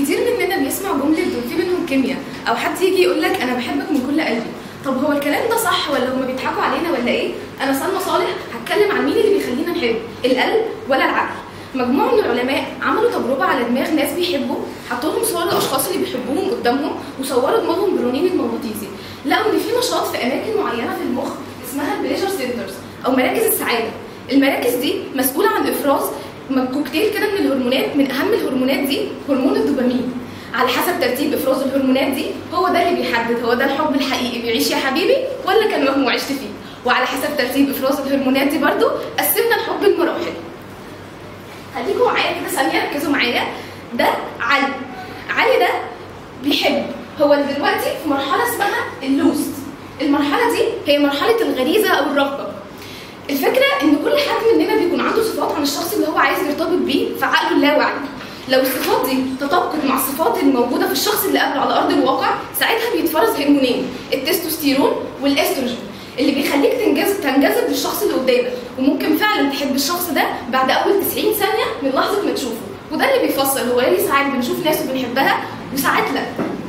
كتير مننا بيسمع جملة دول في بينهم كيمياء أو حد يجي يقول لك أنا بحبك من كل قلبي طب هو الكلام ده صح ولا هما بيضحكوا علينا ولا إيه؟ أنا سلمى صالح هتكلم عن مين اللي بيخلينا نحب القلب ولا العقل مجموعة من العلماء عملوا تجربة على دماغ ناس بيحبوا حطوا لهم صور الأشخاص اللي بيحبوهم قدامهم وصوروا دماغهم بالرنين المغناطيسي لقوا إن في نشاط في أماكن معينة في المخ اسمها البليجر سنترز أو مراكز السعادة المراكز دي مسؤولة عن إفراز كوكتيل كده من الهرمونات من أهم الهرمونات دي هرمون الدوبامين على حسب ترتيب افراز الهرمونات دي هو ده اللي بيحدد هو ده الحب الحقيقي بيعيش يا حبيبي ولا كان وهم وعشت فيه وعلى حسب ترتيب افراز الهرمونات دي برضو قسمنا الحب لمراحل خليكم معايا كده ثانيه ركزوا معايا ده علي علي ده بيحب هو دلوقتي في مرحله اسمها اللوست المرحله دي هي مرحله الغريزه او الرغبه الفكره ان كل حد مننا بيكون عنده صفات عن الشخص اللي هو عايز يرتبط بيه في عقله اللاواعي لو الصفات دي تطابقت مع الصفات الموجوده في الشخص اللي قبله على ارض الواقع ساعتها بيتفرز هرمونين التستوستيرون والاستروجين اللي بيخليك تنجذب تنجذب للشخص اللي قدامك وممكن فعلا تحب الشخص ده بعد اول 90 ثانيه من لحظه ما تشوفه وده اللي بيفسر هو ليه ساعات بنشوف ناس وبنحبها وساعات لا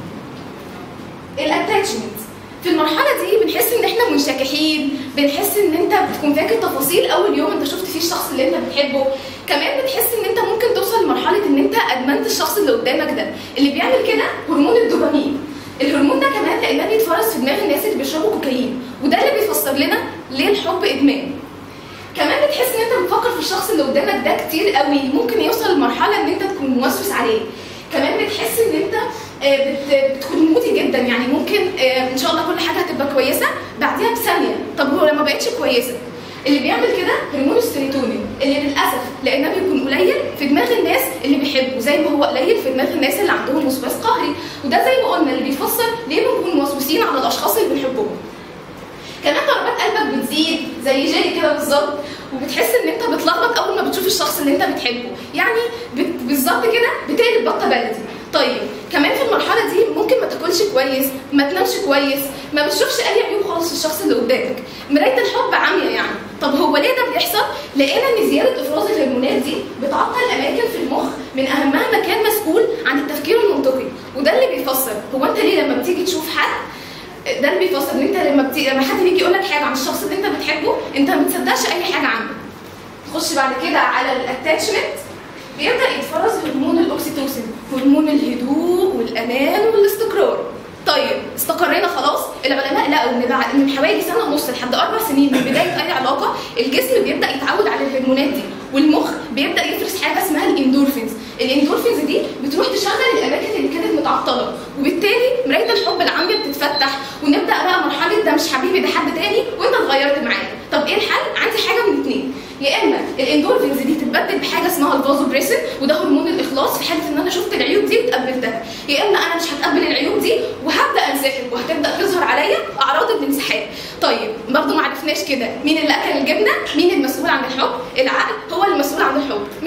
الاتاتشمنت في المرحلة دي بنحس ان احنا منشكحين، بنحس ان انت بتكون فاكر تفاصيل اول يوم انت شفت فيه الشخص اللي انت بتحبه، كمان بتحس ان انت ممكن توصل لمرحلة ان انت ادمنت الشخص اللي قدامك ده، اللي بيعمل كده هرمون الدوبامين. الهرمون ده كمان لانه بيتفرز في دماغ الناس اللي بيشربوا كوكايين، وده اللي بيفسر لنا ليه الحب ادمان. كمان بتحس ان انت بتفكر في الشخص اللي قدامك ده كتير قوي، ممكن يوصل لمرحلة ان انت تكون موسوس عليه. كمان بتحس ان انت بتكون مودي جدا يعني ممكن ان شاء الله كل حاجه هتبقى كويسه بعديها بثانيه طب هو لما بقتش كويسه اللي بيعمل كده هرمون السيروتونين اللي للاسف لانه بيكون قليل في دماغ الناس اللي بيحبوا زي ما هو قليل في دماغ الناس اللي عندهم وسواس قهري وده زي ما قلنا اللي بيفسر ليه بنكون موسوسين على الاشخاص اللي بنحبهم كمان ضربات قلبك بتزيد زي جيلي كده بالظبط وبتحس ان انت بتلخبط اول ما بتشوف الشخص اللي انت بتحبه يعني بالظبط كده بتقلب بطه بلدي طيب كمان في المرحله دي ممكن ما تاكلش كويس ما تنامش كويس ما بتشوفش اي عيوب خالص في الشخص اللي قدامك مرايه الحب عاميه يعني طب هو ليه ده بيحصل لقينا ان زياده افراز الهرمونات دي بتعطل اماكن في المخ من اهمها مكان مسؤول عن التفكير المنطقي وده اللي بيفسر هو انت ليه لما بتيجي تشوف حد ده اللي بيفسر ان انت لما بتي... لما حد بيجي يقول لك حاجه عن الشخص اللي انت بتحبه انت ما بتصدقش اي حاجه عنه نخش بعد كده على الاتاتشمنت بيبدا يتفرز هرمون الاكسيتوسين هرمون الهدوء والامان والاستقرار طيب استقرينا خلاص العلماء لقوا ان بعد من حوالي سنه ونص لحد اربع سنين من بدايه اي علاقه الجسم بيبدا يتعود على الهرمونات دي والمخ بيبدا يفرز حاجه اسمها الاندورفينز الاندورفينز دي بتروح تشغل الاماكن اللي كانت متعطله وبالتالي مرايه الحب العاميه بتتفتح ونبدا بقى مرحله ده مش حبيبي ده حد تاني وانت اتغيرت معاه طب ايه الحل عندي حاجه من اتنين يا اما الاندورفينز دي تتبدل بحاجه اسمها الفازوبريسين وده هرمون الاخلاص في حاله ان انا شفت العيوب دي وتقبلتها يا اما انا مش هتقبل العيوب دي وهبدا انسحب وهتبدا تظهر عليا اعراض الانسحاب طيب برضه ما عرفناش كده مين اللي اكل الجبنه مين المسؤول عن الحب العقل هو المسؤول عن الحب